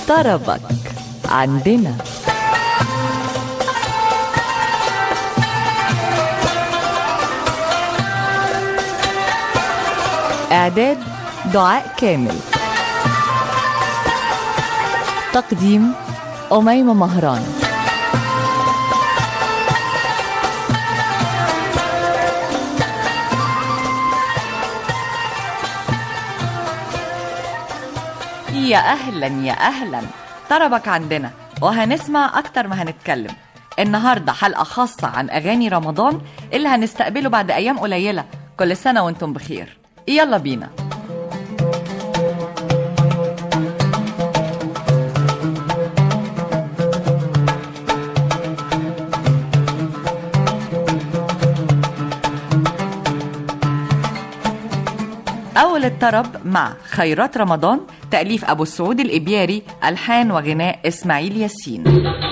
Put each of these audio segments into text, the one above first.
طربك عندنا إعداد دعاء كامل تقديم أميمة مهران يا أهلا يا أهلا طربك عندنا وهنسمع أكتر ما هنتكلم النهاردة حلقة خاصة عن أغاني رمضان اللي هنستقبله بعد أيام قليلة كل سنة وانتم بخير يلا بينا أول الطرب مع خيرات رمضان تأليف أبو السعود الإبياري ألحان وغناء إسماعيل ياسين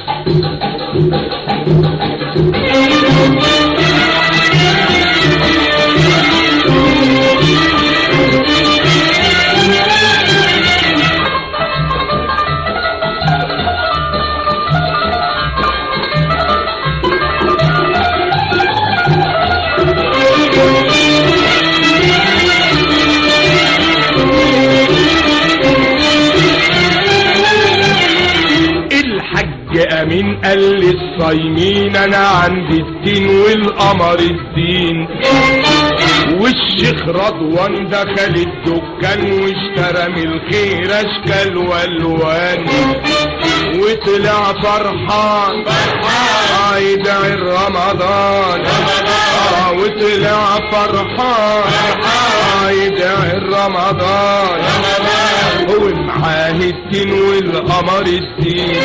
الحج امين قال للصايمين انا عندي الدين والقمر الدين والشيخ رضوان دخل الدكان واشترى من الخير اشكال والوان وطلع فرحان فرحان يدعي رمضان آه وطلع فرحان فرحان يدعي رمضان هو معاه الدين والقمر الدين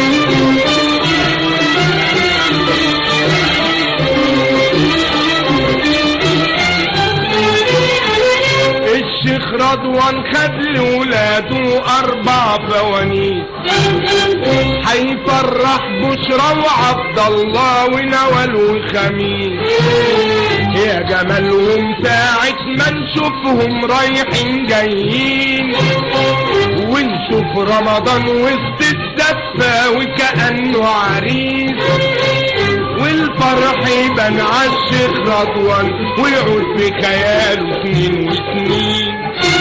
الشيخ رضوان خد لولاده اربع فوانيس هيفرح بشرى وعبد الله ونوال وخميس يا جمالهم ساعة ما نشوفهم رايحين جايين ونشوف رمضان وسط الزفة وكأنه عريس والفرح يبان عالشيخ رضوان ويعود في خياله سنين وسنين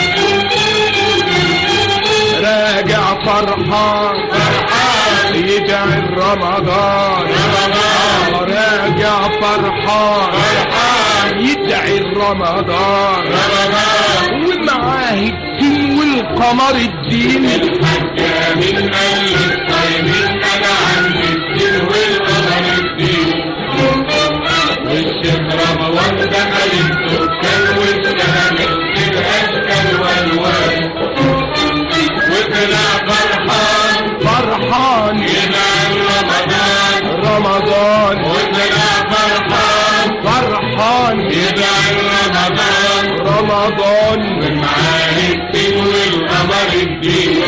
راجع فرحان فرحان يدعي رمضان آه، راجع فرحان فرحان يدعي رمضان ومعاه الدين والقمر الدين الحج من قلب الطيبين انا عندي الدين والقمر الدين والشيخ رمضان دخل الدكان واستلم الاشكال والوان وطلع فرحان فرحان ينال رمضان رمضان وطلع فرحان فرحان ينال رمضان رمضان ومعاه الدين والقمر الدين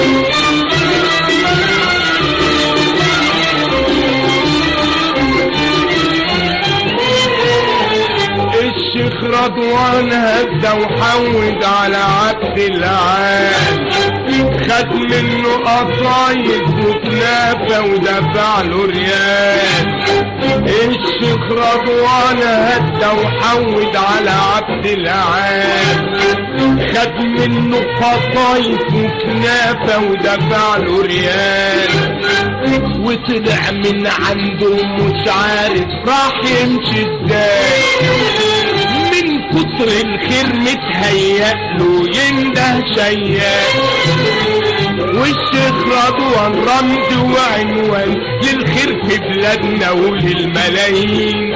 الشيخ رضوان هدى وحود على عبد العال خد منه قصايد وكنافة ودفع له ريال الشيخ رضوان هدى وحود على عبد العال خد منه قصايد وكنافة ودفع له ريال وطلع من عنده مش عارف راح يمشي ازاي من كتر الخير متهيأ له ينده شيال والشيخ رضوان رمز وعنوان للخير في بلادنا وللملايين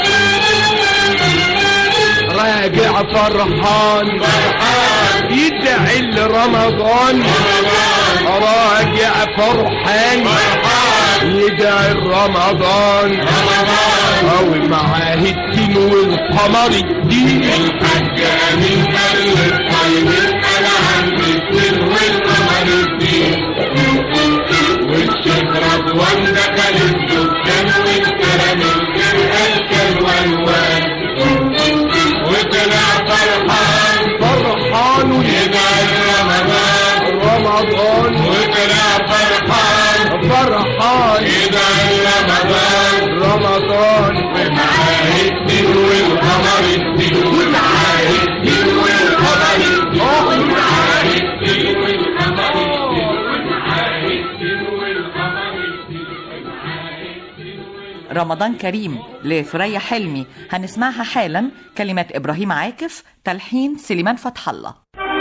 راجع فرحان فرحان يدعي لرمضان راجع فرحان يدعي رمضان او معاه الدين والقمر الدين الحج من قلب الطيبين انا عندي الدين والقمر الدين والشيخ رضوان دخل الدكان واشترى من غير اشكال والوان وطلع فرحان فرحان يدعي رمضان رمضان وطلع فرحان رمضان كريم لثريا حلمي هنسمعها حالا كلمات إبراهيم عاكف تلحين سليمان فتح الله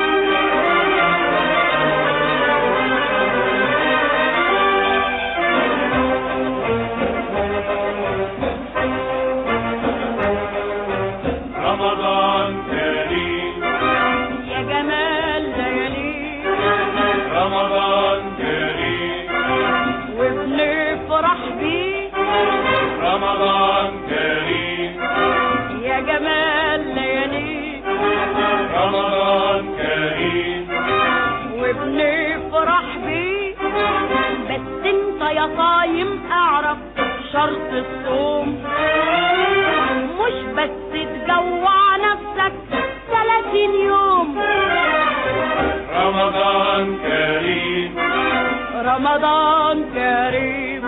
رمضان كريم يا جمال ليالي رمضان كريم وبنفرح بيه رمضان كريم يا جمال ليالي رمضان كريم وبنفرح بيه بس انت يا صايم اعرف شرط الصوم مش بس تجوع نفسك 30 يوم رمضان كريم رمضان كريم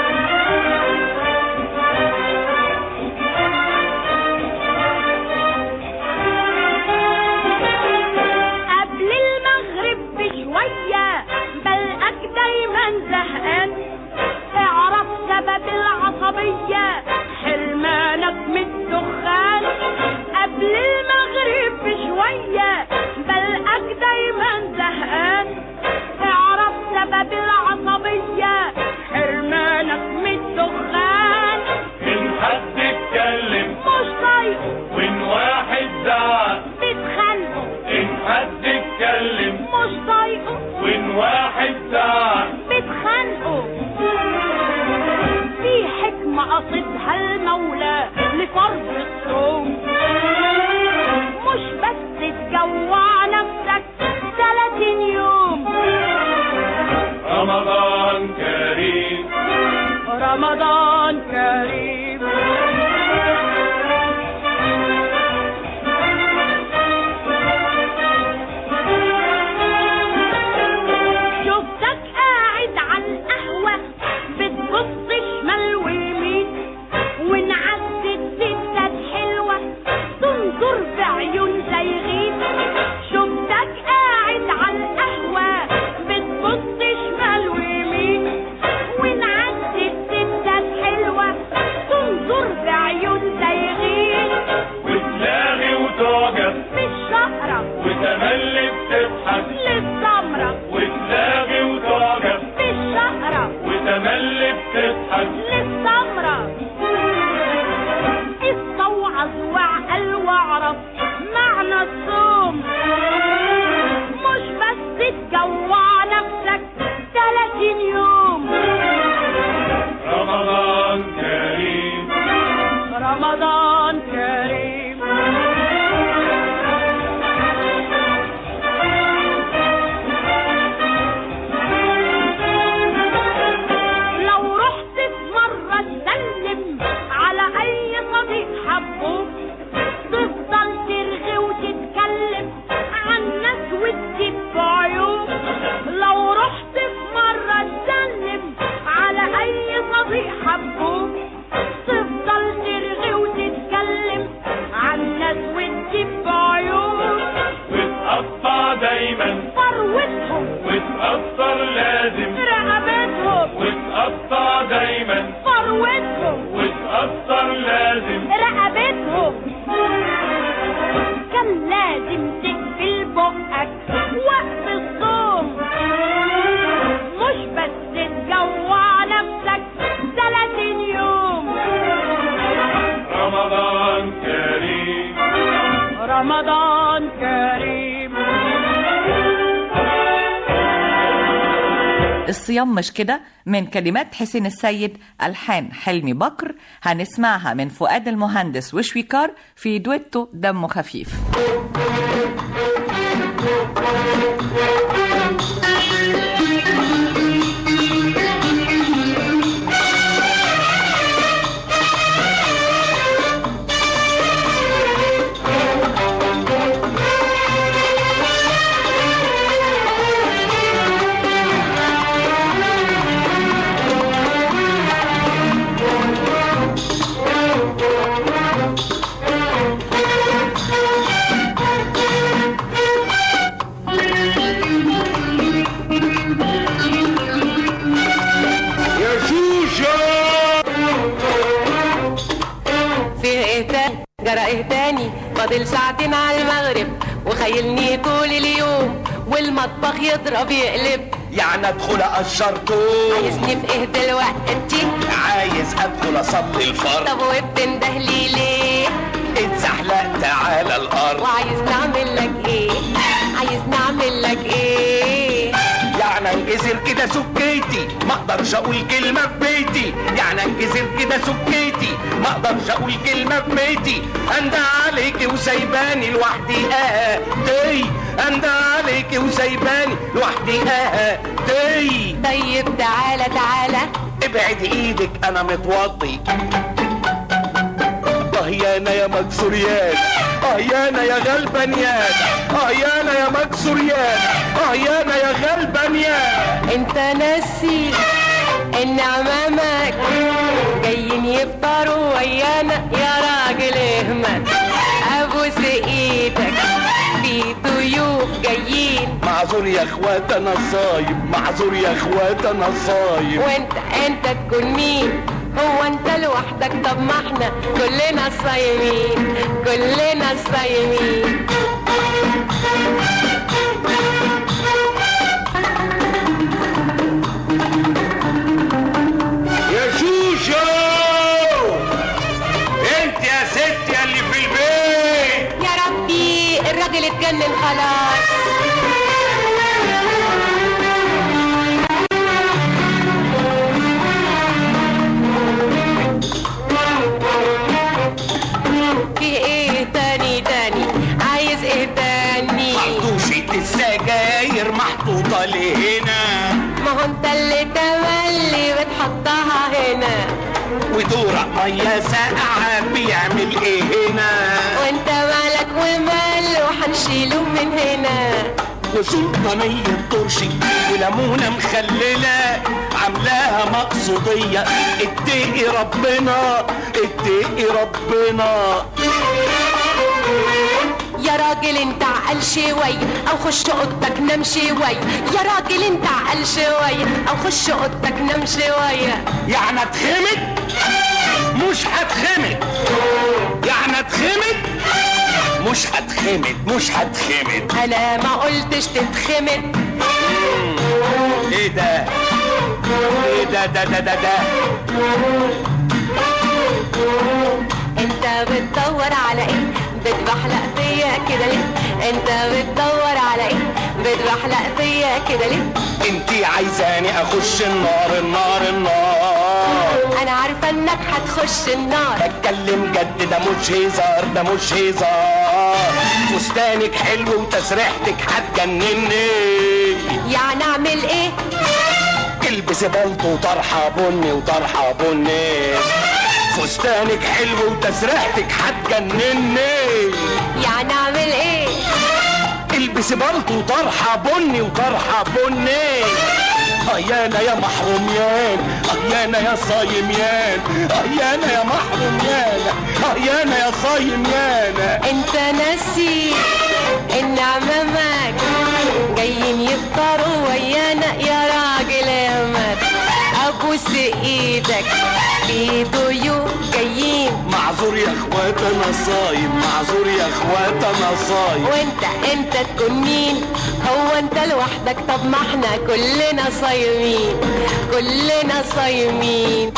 قبل المغرب بشوية بلقك دايما زهقان اعرف سبب العصبية حرمانك من الدخان قبل المغرب بشوية بلقك دايما زهقان اعرف سبب العصبية حرمانك من الدخان إن حد اتكلم مش طايقه وإن واحد زعق بتخانقه إن حد اتكلم مش طايقه وإن واحد زعق بتخانقه في حكمة قصدها المولى لفرض الصوم مش بس تجوع نفسك 30 يوم رمضان كريم رمضان كريم شفتك قاعد على القهوة بتبص شمال ويمين ونعدت ستات حلوة تنظر في عيون زيغين شفتك قاعد على القهوة بتبص شمال ويمين ونعدت ستات حلوة تنظر في عيون زيغين وتلاغي وتعجب بالشقرة وتملي بتضحك للسمرة وتلاغي وتعجب بالشقرة وتملي بتضحك للسمرة استوعظ وعقل واعرف معنى الصوم مش بس تجوع نفسك 30 يوم رمضان كريم رمضان كريم لو رحت في مرة تسلم على أي صديق حبوك تفضل ترغي وتتكلم عن ناس وتجيب عيوب لو رحت في مرة تسلم على أي صديق حبوك تفضل ترغي وتتكلم عن ناس وتجيب عيوب وتقطع دايما ثروتهم وتأثر لازم رقبتهم وتقطع دايما ثروتهم وتأثر لازم رقبتهم كان لازم تقفل بقك وقت الصوم مش بس تجوع نفسك 30 يوم رمضان كريم رمضان كريم الصيام مش كده من كلمات حسين السيد ألحان حلمي بكر هنسمعها من فؤاد المهندس وشويكار في دويتو دمه خفيف رمضان ايه تاني فاضل ساعتين على المغرب وخيلني طول اليوم والمطبخ يضرب يقلب يعني ادخل اقشر توم عايزني في ايه دلوقتي عايز ادخل اصلي الفرض طب وبتنده لي ليه اتزحلقت على الارض وعايز نعمل لك ايه عايز نعمل لك ايه يعني انكسر كده سكيتي ما اقدرش اقول كلمه في بيتي يعني انكسر كده سكيتي ما اقدرش اقول كلمه في بيتي انده عليكي وسايباني لوحدي اه دي انده عليكي وسايباني لوحدي اه دي طيب تعالى تعالى ابعد ايدك انا متوضي اه يانا يا مكسوريان اه يانا يا غلبانيان اه يانا يا مكسوريان اه يانا يا غلبانيان انت ناسي ان عمامك جايين يفطروا ويانا يا راجل اهمل ابوس ايدك في ضيوف جايين معذور يا اخوات انا صايم معذور يا اخوات انا صايم وانت انت تكون مين هو انت لوحدك طب ما احنا كلنا صايمين كلنا صايمين يا شوشو انت يا ست يا اللي في البيت يا ربي الراجل اتجنن خلاص في ايه تاني تاني عايز ايه تاني خرطوشة السجاير محطوطة لهنا ما هو انت اللي تملي بتحطها هنا ودورق مية ساقعة بيعمل ايه هنا وانت مالك ومال وحنشيله من هنا وسلطانية طرشي وليمونة مخللة عاملاها مقصودية اتقي ربنا اتقي ربنا يا راجل انت عقل شوي او خش اوضتك نام شوي يا راجل انت عقل شوي او خش اوضتك نام شوية يعني اتخمد مش هتخمد يعني اتخمد مش هتخمد مش هتخمد انا ما قلتش تتخمد ايه ده ايه ده ده ده ده ده انت بتدور على ايه بتبحلق فيا كده ليه انت بتدور على ايه بتبحلق فيا كده ليه انتي عايزاني اخش النار النار النار انا عارفه انك هتخش النار بتكلم جد ده مش هزار ده مش هزار فستانك حلو وتسريحتك هتجنني يعني اعمل ايه البسي بلطو وطرحه بني وطرحه بني فستانك حلو وتسريحتك هتجنني يعني اعمل ايه البسي بلطو وطرحه بني وطرحه بني ايانا يا محروميان ايانا يا صايميان ايانا يا محروميان ايانا يا صايميان انت ناسي ان عمامك جايين يفطروا ويانا يا راجل احمد ابوس ايدك في ضيوف جايين معذور يا اخوات انا صايم معذور يا اخوات انا صايم وانت انت تكون مين هو انت لوحدك طب ما احنا كلنا صايمين كلنا صايمين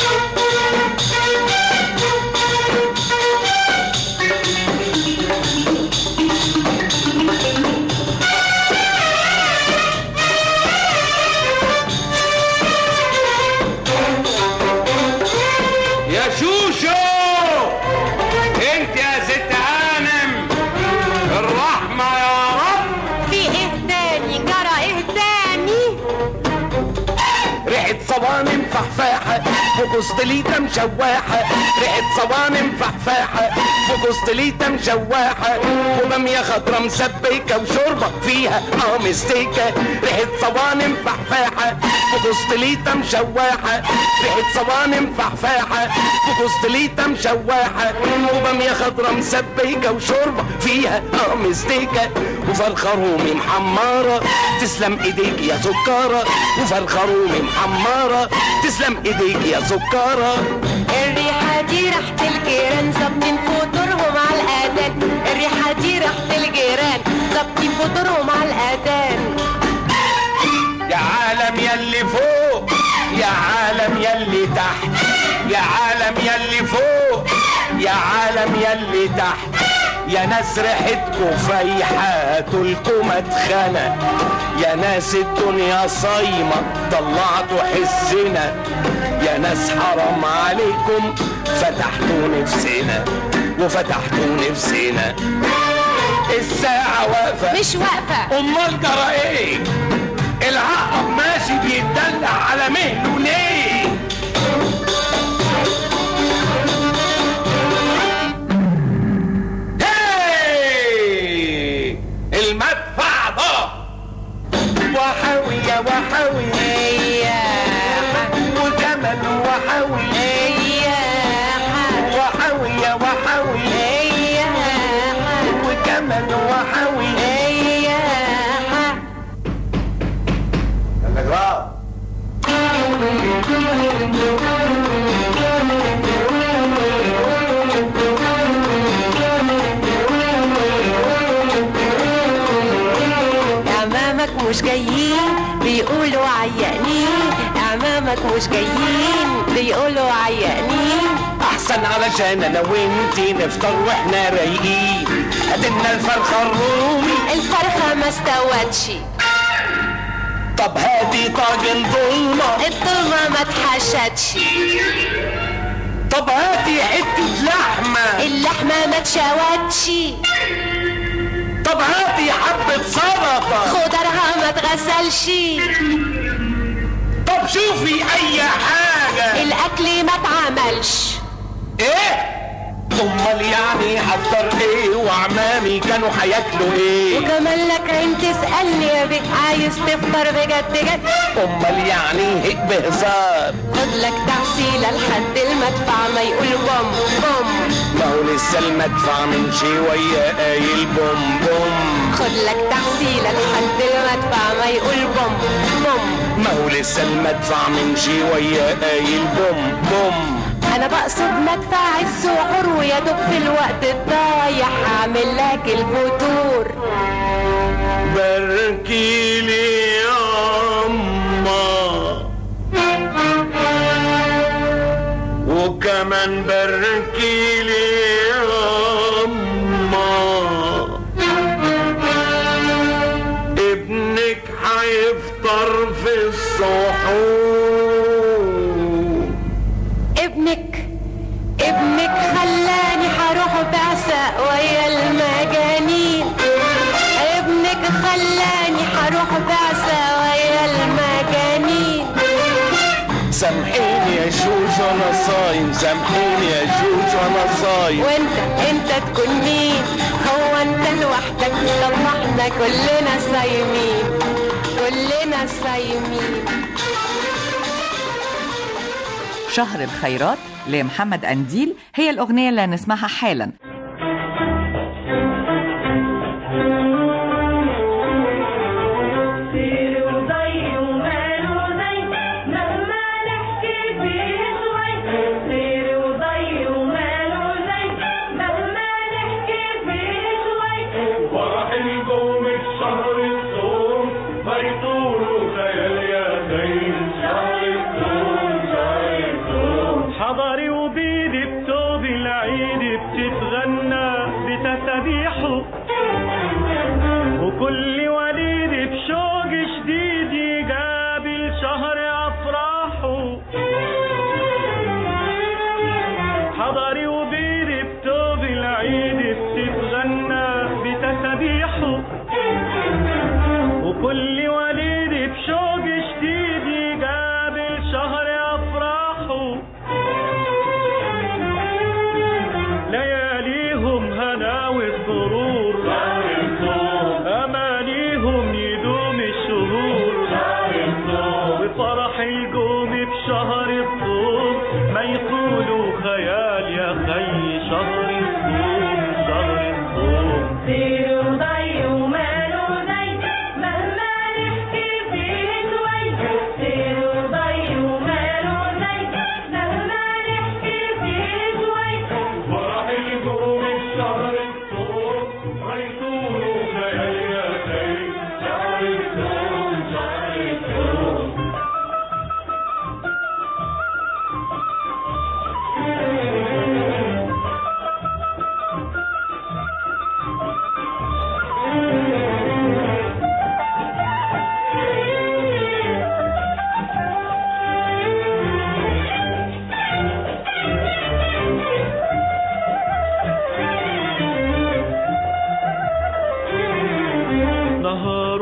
يا شوشو انت يا ست هانم الرحمة يا رب في ايه تاني جرى ايه تاني ريحة صوانم فحفاحة وقسطليتة مشواحة ريحة صوانم فحفاحة وقسطليتة مشواحة وبامية خضرا مسبكة وشوربة فيها اه مستيكة ريحة صوانم فحفاحة وقسطليتة مشواحة ريحة صوانم فحفاحة وقسطليتة مشواحة وبامية خضرا مسبكة وشوربة فيها اه مستيكة وفرخة رومي محمرة تسلم ايديك يا سكارة وفرخة رومي محمرة تسلم ايديك يا سكارة الريحة دي ريحة الجيران ظابطين فطورهم على عالم يلي تحت يا ناس ريحتكوا فايحة تلكم اتخنى يا ناس الدنيا صايمة طلعتوا حسنا يا ناس حرام عليكم فتحتوا نفسنا وفتحتوا نفسنا الساعة واقفة مش واقفة امال جرى ايه العقرب ماشي بيتدلع على مهله ليه هاي! المدفع ده وحاوي يا وحاوي وجمل وحاوي وحاوي يا وحاوي وجمل وحاوي الأجرام أمامك مش جايين بيقولوا عيانين أمامك مش جايين بيقولوا عيانين احسن علشان انا وانتي نفطر واحنا رايقين هاتلنا الفرخه الرومي الفرخة ما استوتش طب هاتي طاجن ضلمه الضلمة ما اتحشتش طب هاتي حته لحمه اللحمة ما اتشوتش طب هاتي حبه سلطه خضرها ما اتغسلش طب شوفي اي حاجه الأكل ما اتعملش ايه امال يعني هفطر ايه وعمامي كانوا هياكلوا ايه وكمان لك عين تسألني يا بيه عايز تفطر بجد جد امال يعني هيك بهزار خد لك تغسيلة لحد المدفع ما يقول بوم بوم ما هو لسه المدفع من شويه قايل بوم بوم خد لك تغسيلة لحد المدفع ما يقول بوم بوم ما هو لسه المدفع من شويه قايل بوم بوم انا بقصد مدفع السعور ويا دوب في الوقت الضايع هعمل لك الفطور باركي لي يا أما وكمان باركي لي يا أما ابنك هيفطر في السحور ابنك ابنك خلاني هروح بعثة ويا المجانين ابنك خلاني هروح بعثة ويا المجانين سامحيني يا جوج وانا صايم سامحيني يا جوج وانا صايم وانت انت تكون مين هو انت لوحدك طب ما احنا كلنا صايمين كلنا صايمين شهر الخيرات لمحمد أنديل هي الأغنية اللي هنسمعها حالا سير وزي وماله زي مهما نحكي فيه شوي سير وزي وماله زي مهما نحكي فيه شوي فرح القوم الشهر الصوم ما يطولوا خيال يا زين شهر الصوم شهر الصوم حضري وبيدي بتوب العيد بتتغنى بتسابيحه وكل وليد بشوق جديد يقابل شهر افراحه حضري وبيدي بتوب العيد بتتغنى بتسابيحه وكل وليد بشوق جديد يقابل شهر افراحه لياليهم هنا والسرور امانيهم يدوم الشهور وفرح القوم بشهر الصوم ما يقولوا خيال يا خي شهر الصوم شهر الصوم سير وضي وماله زي مهما نحكي فيه شوي سير وضي وماله زي مهما نحكي فيه شوي فرح القوم الشهر الصوم ما يطولوا خيال يا زين شهر الصوم شهر الصوم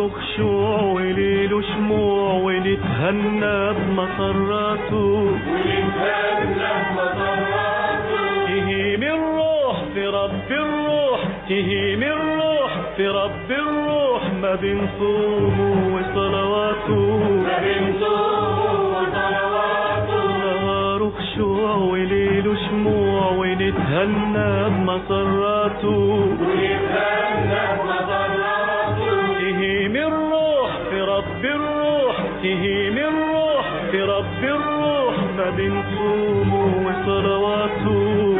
نهاره خشوع وليله شموع ونتهنى بمسراته تهيم الروح في رب الروح تهيم الروح في رب الروح ما بين صومه وصلواته ما بين صومه وصلواته نهاره خشوع وليله شموع ونتهنى بمسراته تهيم الروح في رب الروح تهيم الروح في رب الروح ما بين صومه وصلواته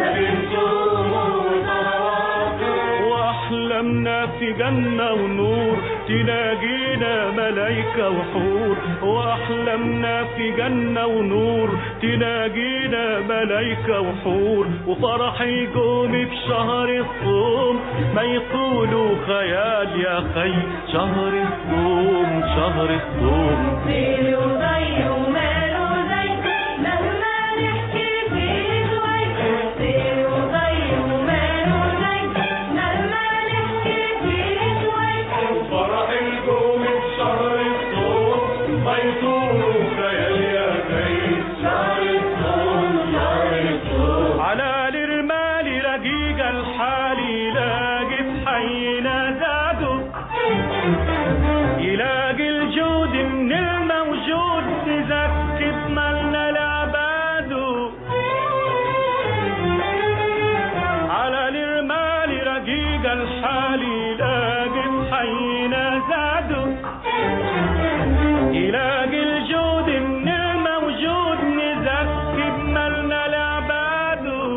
واحلامنا في جنة ونور تلاقينا ملايكة وحور واحلامنا في جنة ونور تلاقينا ملايكة وحور وفرح يقوم في شهر الصوم ما يقولوا خيال يا خي شهر الصوم شهر الصوم سيري وضي وماله زي مهما نحكي فيه شوي سيري وضي وماله زي مهما نحكي فيه شوي فرح القوم في شهر الصوم ما يطولوا خيال يا خي شهر الصوم شهر الصوم على الرمال رقيق الحال يلاقي في حينا زادوا يلاقي الجود من الموجود تزكي بمالنا لعباده على الرمال رقيق الحال يلاقي في حينا زادوا يلاقي الجود من الموجود نزكي بمالنا لعباده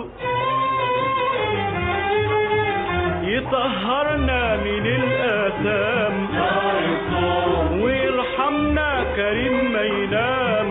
يطهرنا من الآثام ويرحمنا كريم ما ينام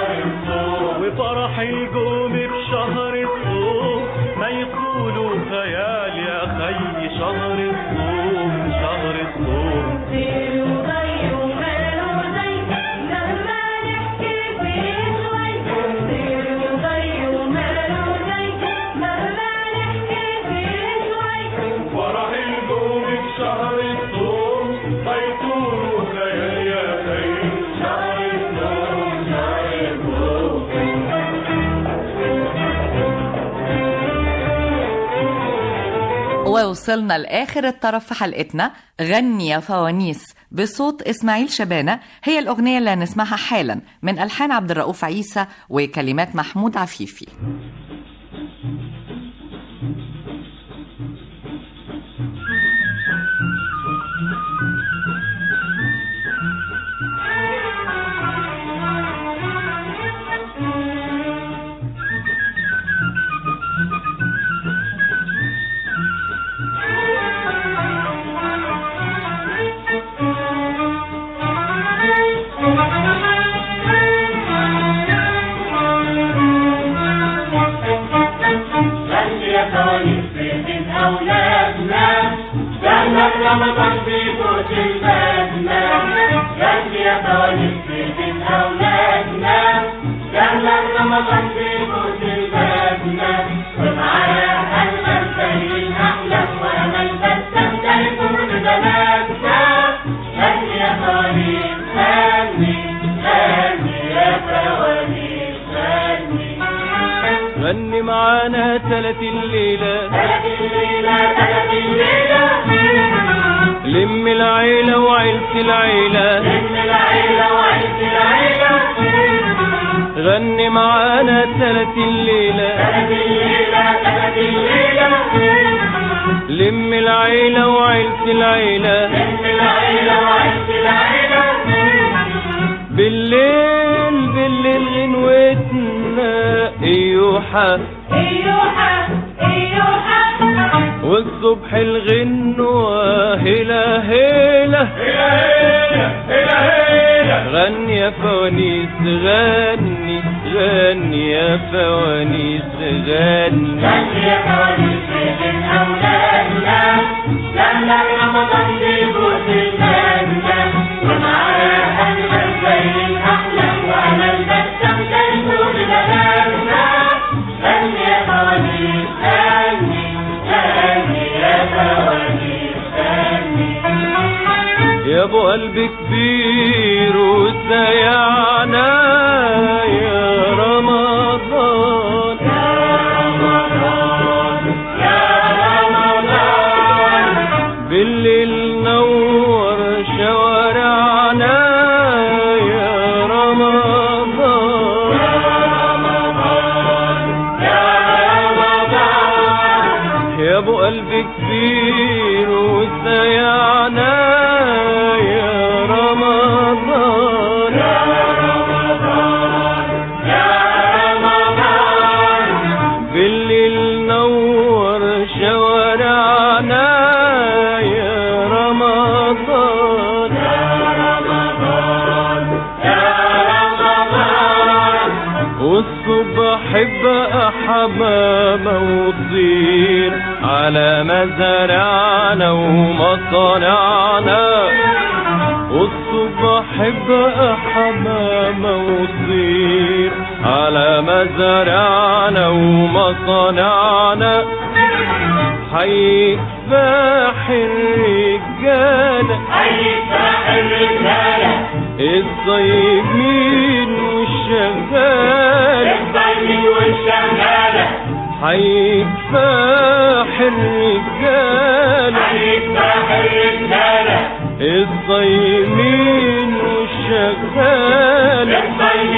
وفرح يقوم بشهر الصوم ما يقولوا خيال يا خي شهر الصوم شهر الصوم سيري وضي وماله زي مهما نحكي فيه شوي سيري وضي وماله زي مهما نحكي فيه شوي فرح القوم بشهر الصوم ما يقولوا خيال يا خي شهر الصوم شهر الصوم ووصلنا لآخر الطرف في حلقتنا غني يا فوانيس بصوت إسماعيل شبانة هي الأغنية اللي هنسمعها حالا من ألحان عبد الرؤوف عيسى وكلمات محمود عفيفي غني معانا تلات الليلة لم العيلة وعيلة العيلة غني معانا تلات الليلة لم العيلة وعيلة العيلة بالليل بالليل غنوتنا ايوحة ايوحة ايوحة والصبح الغنوة هلا هلا غني يا فوانيس غني غني يا فوانيس غني يا ابو قلب كبير وسيعنا يا رمضان بالليل نور شوارعنا يا رمضان يا ابو قلب كبير وسيعنا يا رمضان بالليل نور شوارعنا يا رمضان والصبح بقى حمامة وطير على مزارعنا ومصانعنا والصبح بقى حمامة وطير على مزارعنا ومصانعنا حي كفاح الرجالة الصايمين والشغالة حي كفاح الرجالة الصايمين والشغالة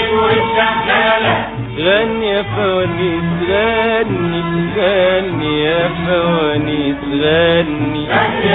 غني يا فوانيس غني غني يا فوانيس غني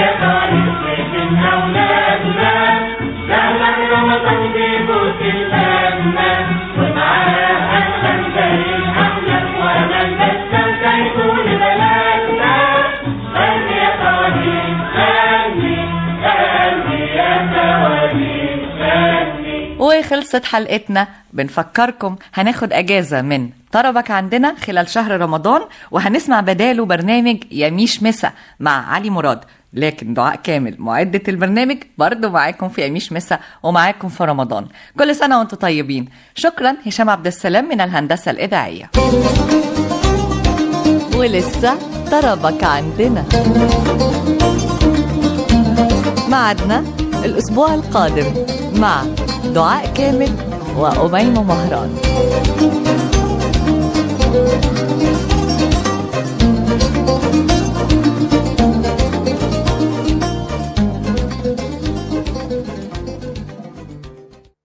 وخلصت حلقتنا بنفكركم هناخد اجازه من طربك عندنا خلال شهر رمضان وهنسمع بداله برنامج يميش مسا مع علي مراد لكن دعاء كامل معدة البرنامج برضه معاكم في يميش مسا ومعاكم في رمضان كل سنة وانتم طيبين شكرا هشام عبد السلام من الهندسة الإذاعية ولسه طربك عندنا معدنا الأسبوع القادم مع دعاء كامل وأميمة مهران